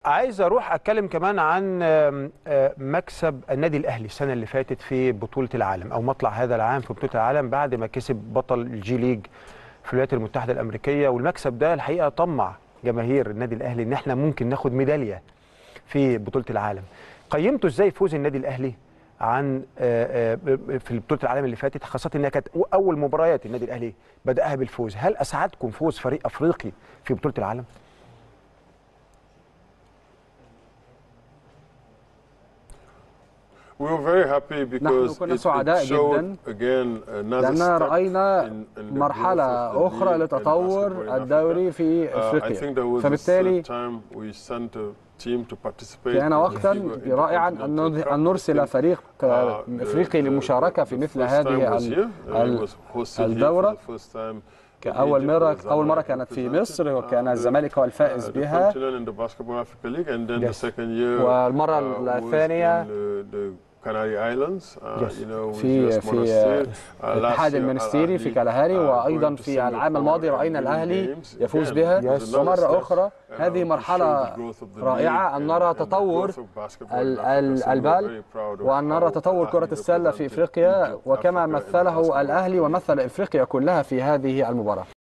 عايز اروح اتكلم كمان عن آم، آه، مكسب النادي الاهلي السنه اللي فاتت في بطوله العالم او مطلع هذا العام في بطوله العالم بعد ما كسب بطل الجي ليج في الولايات المتحده الامريكيه والمكسب ده الحقيقه طمع جماهير النادي الاهلي ان احنا ممكن ناخد ميداليه في بطوله العالم قيمته ازاي فوز النادي الاهلي عن آه، آه، في بطوله العالم اللي فاتت خاصه انها كانت اول مباريات النادي الاهلي بداها بالفوز هل اسعدكم فوز فريق افريقي في بطوله العالم We were very happy because كنا it, سعداء it showed جداً again another لأننا step رأينا in, in the مرحلة growth of the أخرى league in لتطور basketball in الدوري Africa. في Uh, I أفريقيا think there was a فبالتالي third time we sent a team to participate كان in the وقتا FIBA رائعا أن Intercontinental نر- Cup. أن نرسل I think, فريق uh, the- أفريقي the- للمشاركة the في مثل first time هذه was ال- here. Uh, it ال- was hosted here for الدورة. the first time in كأول Egypt مرة where أول مرة Zamalek كانت في represented, مصر وكان uh, الزمالك هو الفائز uh, the بها continent in the Basketball Africa League and then Yes. the second year والمرة uh, was الثانية in the, the Canary Islands uh, Yes. you know with في US في Monastir. Uh, last الاتحاد year المنستيري في Al-Ahly, كالهاري uh, وأيضا going to في العام Singapore الماضي and رأينا winning الأهلي games. يفوز Again, بها it was another ومرة step, أخرى uh, هذه to مرحلة show the growth of the رائعة league أن and- نرى and the تطور growth of basketball in ال- Africa. ال- So we're البال very proud of وأن نرى how تطور كرة Al-Ahly السلة في represented إفريقيا Egypt, وكما Africa in the مثله basketball الأهلي ومثل إفريقيا كلها في هذه المباراة